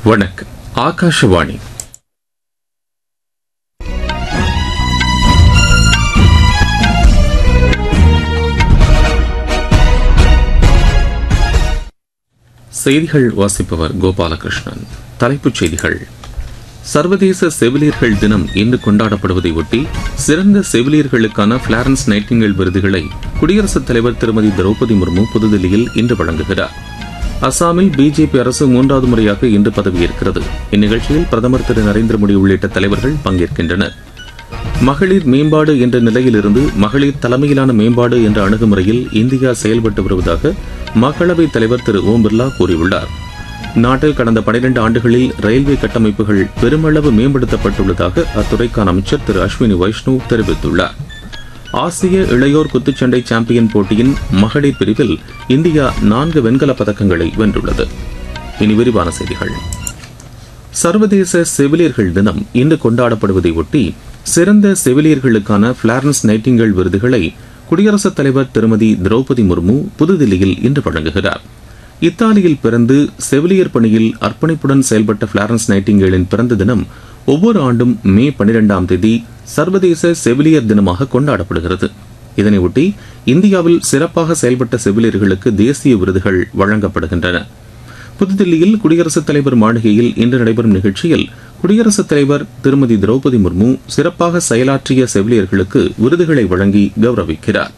வணக்கம் ஆகாஷவாணி செய்திகள் வாசிப்பவர் கோபாலகிருஷ்ணன் தலைப்புச் செய்திகள் சர்வதேச செவிலியர்கள் தினம் இன்று கொண்டாடப்படுவதை ஒட்டி சிறந்த செவிலியர்களுக்கான பிளாரன்ஸ் நைட்டிங்கேல் விருதுகளை குடியரசுத் தலைவர் திருமதி திரௌபதி முர்மு புதுதில்லியில் இன்று வழங்குகிறார் அசாமில் பிஜேபி அரசு மூன்றாவது முறையாக இன்று பதவியேற்கிறது இந்நிகழ்ச்சியில் பிரதமர் திரு நரேந்திர மோடி உள்ளிட்ட தலைவர்கள் பங்கேற்கின்றனர் மகளிர் மேம்பாடு என்ற நிலையிலிருந்து மகளிர் தலைமையிலான மேம்பாடு என்ற அணுகுமுறையில் இந்தியா செயல்பட்டு வருவதாக மக்களவைத் தலைவர் திரு ஓம் பிர்லா கூறியுள்ளார் நாட்டில் கடந்த 12 ஆண்டுகளில் ரயில்வே கட்டமைப்புகள் பெருமளவு மேம்படுத்தப்பட்டுள்ளதாக அத்துறைக்கான அமைச்சர் திரு அஸ்வினி வைஷ்ணவ் தெரிவித்துள்ளார் ஆசிய இளையோர் குத்துச்சண்டை சாம்பியன் போட்டியின் மகளிர் பிரிவில் இந்தியா நான்கு வெண்கலப் பதக்கங்களை வென்றுள்ளது இனி விரிவான செய்திகள் சர்வதேச செவிலியர்கள் தினம் இன்று கொண்டாடப்படுவதை ஒட்டி சிறந்த செவிலியர்களுக்கான பிளாரன்ஸ் நைட்டிங்கேல் விருதுகளை குடியரசுத் தலைவர் திருமதி திரௌபதி முர்மு புதுதில்லியில் இன்று வழங்குகிறார் இத்தாலியில் பிறந்து செவிலியர் பணியில் அர்ப்பணிப்புடன் செயல்பட்ட பிளாரன்ஸ் நைட்டிங்கேலின் பிறந்த தினம் ஒவ்வொரு ஆண்டும் மே பனிரெண்டாம் தேதி சர்வதேச செவிலியர் தினமாக கொண்டாடப்படுகிறது இதனையொட்டி இந்தியாவில் சிறப்பாக செயல்பட்ட செவிலியர்களுக்கு தேசிய விருதுகள் வழங்கப்படுகின்றன புதுதில்லியில் குடியரசுத் தலைவர் மாளிகையில் இன்று நடைபெறும் நிகழ்ச்சியில் குடியரசுத் தலைவர் திருமதி திரௌபதி முர்மு சிறப்பாக செயலாற்றிய செவிலியர்களுக்கு விருதுகளை வழங்கி கௌரவிக்கிறார்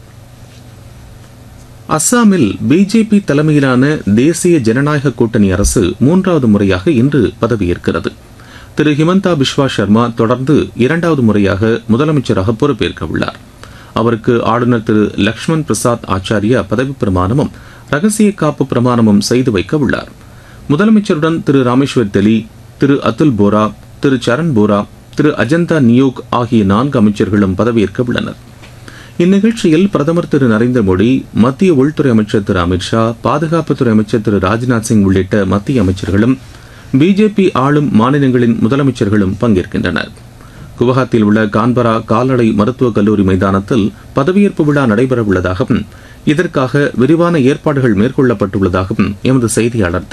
அஸ்ஸாமில் பிஜேபி தலைமையிலான தேசிய ஜனநாயக கூட்டணி அரசு மூன்றாவது முறையாக இன்று பதவியேற்கிறது திரு ஹிமந்தா பிஸ்வா சர்மா தொடர்ந்து இரண்டாவது முறையாக முதலமைச்சராக பொறுப்பேற்க உள்ளார் அவருக்கு ஆளுநர் திரு லக்ஷ்மண் பிரசாத் ஆச்சாரியா பதவிப் பிரமாணமும் ரகசிய காப்பு பிரமாணமும் செய்து வைக்க உள்ளார் முதலமைச்சருடன் திரு ராமேஸ்வர் தெலி திரு அதுல் போரா திரு சரண் போரா திரு அஜந்தா நியோக் ஆகிய நான்கு அமைச்சர்களும் பதவியேற்க உள்ளனர் இந்நிகழ்ச்சியில் பிரதமர் திரு நரேந்திர மோடி மத்திய உள்துறை அமைச்சர் திரு அமித்ஷா பாதுகாப்புத்துறை அமைச்சர் திரு ராஜ்நாத் சிங் உள்ளிட்ட மத்திய அமைச்சர்களும் பிஜேபி ஆளும் மாநிலங்களின் முதலமைச்சர்களும் பங்கேற்கின்றனர் குவஹாத்தியில் உள்ள கான்பரா கால்நடை மருத்துவக் கல்லூரி மைதானத்தில் பதவியேற்பு விழா நடைபெறவுள்ளதாகவும் இதற்காக விரிவான ஏற்பாடுகள் மேற்கொள்ளப்பட்டுள்ளதாகவும் எமது செய்தியாளர்